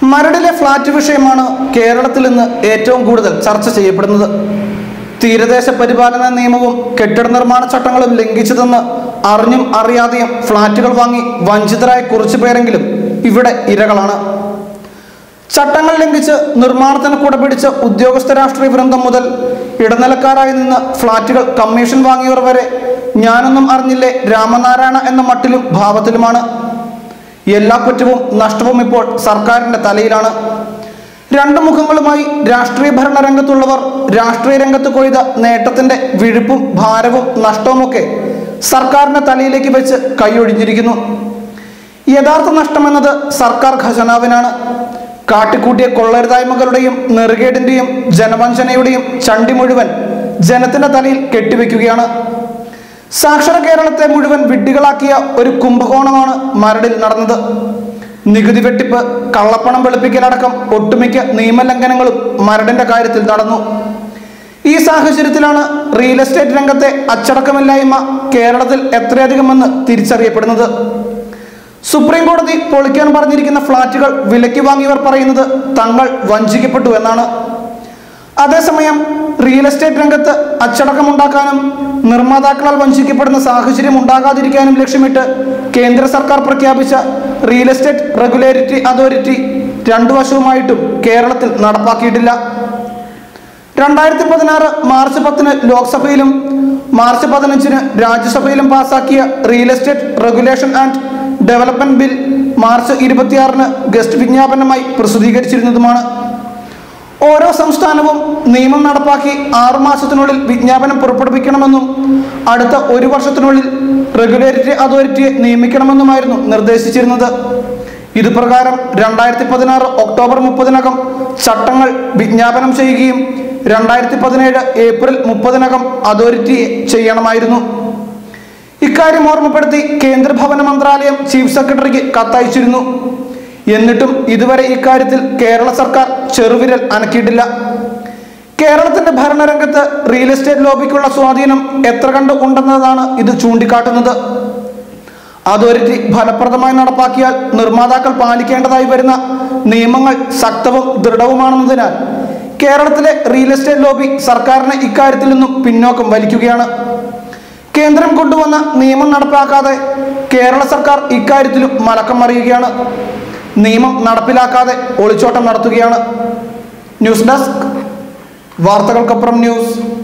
മരടിലെ ഫ്ളാറ്റ് വിഷയമാണ് കേരളത്തിൽ ഇന്ന് ഏറ്റവും കൂടുതൽ ചർച്ച ചെയ്യപ്പെടുന്നത് തീരദേശ പരിപാലന നിയമവും കെട്ടിട നിർമ്മാണ ചട്ടങ്ങളും ലംഘിച്ചതെന്ന് അറിഞ്ഞും അറിയാതെയും ഫ്ളാറ്റുകൾ വാങ്ങി വഞ്ചിതരായ കുറച്ചു പേരെങ്കിലും ഇവിടെ ഇരകളാണ് ചട്ടങ്ങൾ ലംഘിച്ച് നിർമ്മാണത്തിന് കൂടെ പിടിച്ച ഉദ്യോഗസ്ഥ രാഷ്ട്രീയ വൃന്ദം മുതൽ ഇടനിലക്കാരായി നിന്ന് ഫ്ളാറ്റുകൾ കമ്മീഷൻ വാങ്ങിയവർ വരെ ഞാനൊന്നും അറിഞ്ഞില്ലേ രാമനാരായണ എന്ന മട്ടിലും ഭാവത്തിലുമാണ് എല്ലാ കുറ്റവും നഷ്ടവും ഇപ്പോൾ സർക്കാരിന്റെ തലയിലാണ് രണ്ടു മുഖങ്ങളുമായി രാഷ്ട്രീയ ഭരണ രംഗത്തുള്ളവർ രാഷ്ട്രീയ രംഗത്ത് കൊയ്ത നേട്ടത്തിന്റെ വിഴുപ്പും ഭാരവും നഷ്ടവുമൊക്കെ സർക്കാരിന്റെ തലയിലേക്ക് വെച്ച് കൈയൊഴിഞ്ഞിരിക്കുന്നു യഥാർത്ഥ നഷ്ടമെന്നത് സർക്കാർ ഖജനാവിനാണ് കാട്ടിക്കൂട്ടിയ കൊള്ളരുതായ്മകളുടെയും നെറുകേടിന്റെയും ജനവഞ്ചനയുടെയും ചണ്ടി മുഴുവൻ ജനത്തിന്റെ തലയിൽ കെട്ടിവെക്കുകയാണ് സാക്ഷര കേരളത്തെ മുഴുവൻ വിഡ്ഢികളാക്കിയ ഒരു കുംഭകോണമാണ് മരടിൽ നടന്നത് നികുതി വെട്ടിപ്പ് കള്ളപ്പണം വെളുപ്പിക്കലടക്കം ഒട്ടുമിക്ക നിയമലംഘനങ്ങളും മരടിന്റെ കാര്യത്തിൽ നടന്നു ഈ സാഹചര്യത്തിലാണ് റിയൽ എസ്റ്റേറ്റ് രംഗത്തെ അച്ചടക്കമില്ലായ്മ കേരളത്തിൽ എത്രയധികമെന്ന് തിരിച്ചറിയപ്പെടുന്നത് സുപ്രീം കോടതി പൊളിക്കാൻ പറഞ്ഞിരിക്കുന്ന ഫ്ളാറ്റുകൾ വിലയ്ക്ക് വാങ്ങിയവർ പറയുന്നത് തങ്ങൾ വഞ്ചിക്കപ്പെട്ടു എന്നാണ് അതേസമയം റിയൽ എസ്റ്റേറ്റ് രംഗത്ത് അച്ചടക്കമുണ്ടാക്കാനും നിർമ്മാതാക്കളാൽ വഞ്ചിക്കപ്പെടുന്ന സാഹചര്യം ഉണ്ടാകാതിരിക്കാനും ലക്ഷ്യമിട്ട് കേന്ദ്ര സർക്കാർ പ്രഖ്യാപിച്ച റിയൽ എസ്റ്റേറ്റ് റെഗുലേറ്ററി അതോറിറ്റി രണ്ടു വശവുമായിട്ടും കേരളത്തിൽ നടപ്പാക്കിയിട്ടില്ല രണ്ടായിരത്തി പതിനാറ് മാർച്ച് പത്തിന് ലോക്സഭയിലും മാർച്ച് പതിനഞ്ചിന് രാജ്യസഭയിലും പാസാക്കിയ real estate regulation and development bill March ഇരുപത്തിയാറിന് ഗസ്റ്റ് വിജ്ഞാപനമായി പ്രസിദ്ധീകരിച്ചിരുന്നതുമാണ് ഓരോ സംസ്ഥാനവും നിയമം നടപ്പാക്കി ആറു മാസത്തിനുള്ളിൽ വിജ്ഞാപനം പുറപ്പെടുവിക്കണമെന്നും അടുത്ത ഒരു വർഷത്തിനുള്ളിൽ റെഗുലേറ്ററി അതോറിറ്റിയെ നിയമിക്കണമെന്നുമായിരുന്നു നിർദ്ദേശിച്ചിരുന്നത് ഇത് പ്രകാരം രണ്ടായിരത്തി പതിനാറ് ഒക്ടോബർ മുപ്പതിനകം ചട്ടങ്ങൾ വിജ്ഞാപനം ചെയ്യുകയും രണ്ടായിരത്തി പതിനേഴ് ഏപ്രിൽ മുപ്പതിനകം അതോറിറ്റി ചെയ്യണമായിരുന്നു ഇക്കാര്യം ഓർമ്മപ്പെടുത്തി കേന്ദ്ര ഭവന മന്ത്രാലയം ചീഫ് സെക്രട്ടറിക്ക് കത്തയച്ചിരുന്നു എന്നിട്ടും ഇതുവരെ ഇക്കാര്യത്തിൽ കേരള സർക്കാർ ചെറുവിരൽ അനക്കിയിട്ടില്ല കേരളത്തിന്റെ ഭരണരംഗത്ത് റിയൽ എസ്റ്റേറ്റ് ലോബിക്കുള്ള സ്വാധീനം എത്ര കണ്ട് ഉണ്ടെന്നതാണ് ഇത് ചൂണ്ടിക്കാട്ടുന്നത് അതോറിറ്റി ഫലപ്രദമായി നടപ്പാക്കിയാൽ നിർമ്മാതാക്കൾ പാലിക്കേണ്ടതായി വരുന്ന നിയമങ്ങൾ ശക്തവും ദൃഢവുമാണെന്നതിനാൽ കേരളത്തിലെ റിയൽ എസ്റ്റേറ്റ് ലോബി സർക്കാരിനെ ഇക്കാര്യത്തിൽ നിന്നും പിന്നോക്കം വലിക്കുകയാണ് കേന്ദ്രം കൊണ്ടുവന്ന നിയമം നടപ്പാക്കാതെ കേരള സർക്കാർ ഇക്കാര്യത്തിലും മലക്കം മറിയുകയാണ് നിയമം നടപ്പിലാക്കാതെ ഒളിച്ചോട്ടം നടത്തുകയാണ് ന്യൂസ് ഡെസ്ക് വാർത്തകൾക്കപ്പുറം ന്യൂസ്